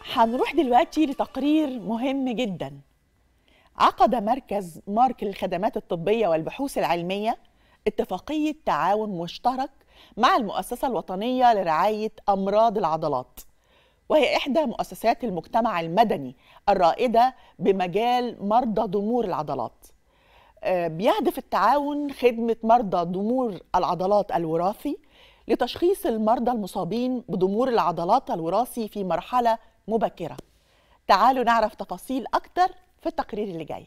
هنروح دلوقتي لتقرير مهم جدا عقد مركز مارك للخدمات الطبية والبحوث العلمية اتفاقية تعاون مشترك مع المؤسسة الوطنية لرعاية أمراض العضلات وهي إحدى مؤسسات المجتمع المدني الرائدة بمجال مرضى ضمور العضلات آه، بيهدف التعاون خدمة مرضى ضمور العضلات الوراثي لتشخيص المرضى المصابين بضمور العضلات الوراثي في مرحلة مبكرة تعالوا نعرف تفاصيل أكتر في التقرير اللي جاي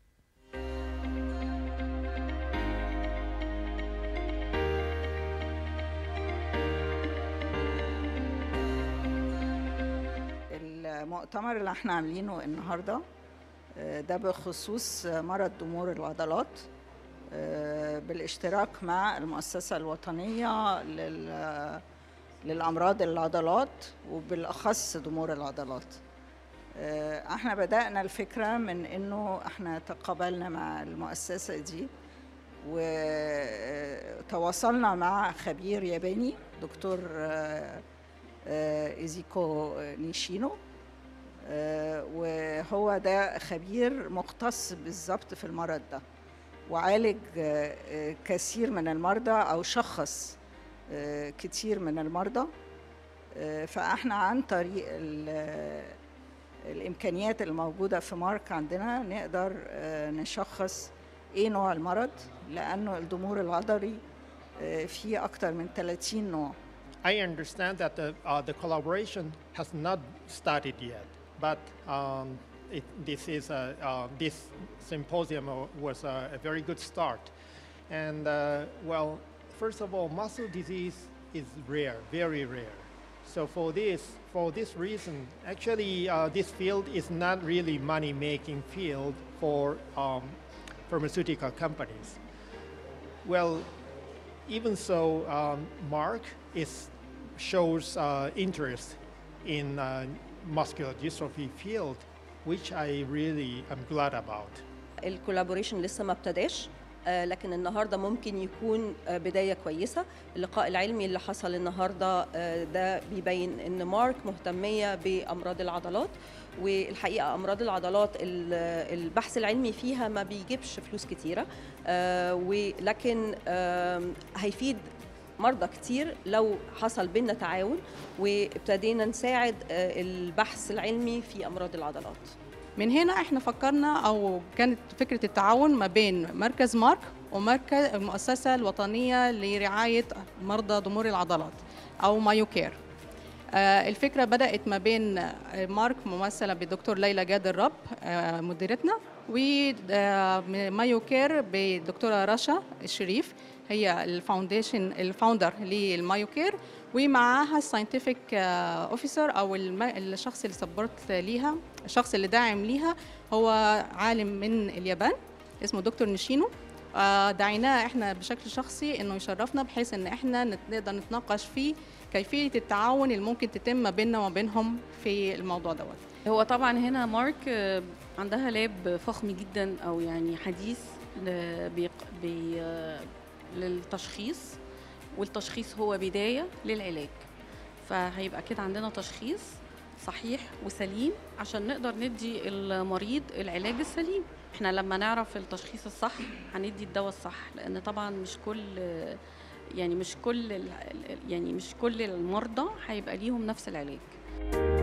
المؤتمر اللي احنا عاملينه النهارده آه، ده بخصوص مرض ضمور العضلات آه، بالاشتراك مع المؤسسة الوطنية لل- للأمراض العضلات وبالأخص ضمور العضلات آه، احنا بدأنا الفكرة من انه احنا تقابلنا مع المؤسسة دي وتواصلنا مع خبير ياباني دكتور آه، آه، إيزيكو نيشينو آه، وهو ده خبير مختص بالظبط في المرض ده وعالج آه، آه، كثير من المرضى او شخص آه، كتير من المرضى آه، فاحنا عن طريق ال- الامكانيات الموجوده في مارك عندنا نقدر آه، نشخص ايه نوع المرض لانه الضمور العضلي آه، فيه اكتر من 30 نوع I understand that the, uh, the collaboration has not started yet, but um, it, this is a, uh, this symposium uh, was a, a very good start. And uh, well, first of all, muscle disease is rare, very rare. So for this, for this reason, actually, uh, this field is not really money-making field for um, pharmaceutical companies. Well, even so, um, Mark is shows uh, interest in uh, muscular dystrophy field, which I really am glad about. الكولابوريشن لسه ما ابتداش آه، لكن النهارده ممكن يكون آه، بدايه كويسه اللقاء العلمي اللي حصل النهارده آه، ده بيبين ان مارك مهتميه بامراض العضلات والحقيقه امراض العضلات ال- البحث العلمي فيها ما بيجيبش فلوس كتيره آه، ولكن آم، هيفيد مرضى كتير لو حصل بينا تعاون وابتدينا نساعد آه، البحث العلمي في امراض العضلات من هنا احنا فكرنا او كانت فكره التعاون ما بين مركز مارك ومركز المؤسسه الوطنيه لرعايه مرضى ضمور العضلات او مايوكير آه، الفكره بدات ما بين آه، مارك ممثله بالدكتور ليلى جاد الرب آه، مديرتنا ومايوكير بالدكتوره رشا الشريف هي الفاونديشن الفاوندر للمايوكير ومعاها الساينتفك اوفيسر او الم- الشخص اللي سبورت ليها الشخص اللي داعم ليها هو عالم من اليابان اسمه دكتور نيشينو آه، دعيناه احنا بشكل شخصي انه يشرفنا بحيث ان احنا نت- نقدر نتناقش في كيفيه التعاون اللي ممكن تتم ما بيننا وما بينهم في الموضوع دوت هو طبعا هنا مارك آه، عندها لاب فخم جدا او يعني حديث ل- بيق- بي آه، للتشخيص والتشخيص هو بدايه للعلاج فهيبقى كده عندنا تشخيص صحيح وسليم عشان نقدر ندي المريض العلاج السليم احنا لما نعرف التشخيص الصح هندي الدواء الصح لان طبعا مش كل يعني مش كل ال- يعني مش كل المرضى هيبقى ليهم نفس العلاج